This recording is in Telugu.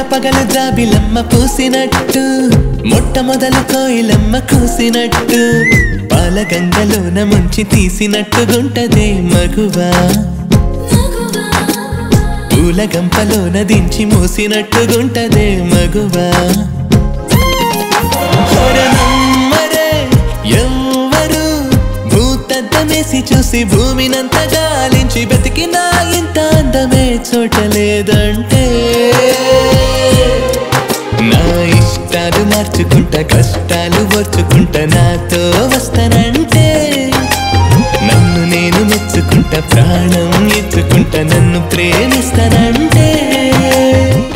పగలు జాబిలమ్మ పూసినట్టు మొట్టమొదలు కోయిలమ్మ కూసినట్టు పాల గంగలోన ముంచి తీసినట్టుగుంటదే మగువా పూల గంపలోన దించి మూసినట్టుగుంటదే మగువా హరనమ్మరే ఎవ్వరు భూతద్దమేసి చూసి భూమినంత గాలించి బతికినా ఇంత అందమే చోటలేదంటే నా ఇష్టాలు మార్చుకుంటా కష్టాలు ఓర్చుకుంటా నాతో వస్తానంటే నన్ను నేను మెచ్చుకుంటా ప్రాణం ఇచ్చుకుంటా నన్ను ప్రేమిస్తానంటే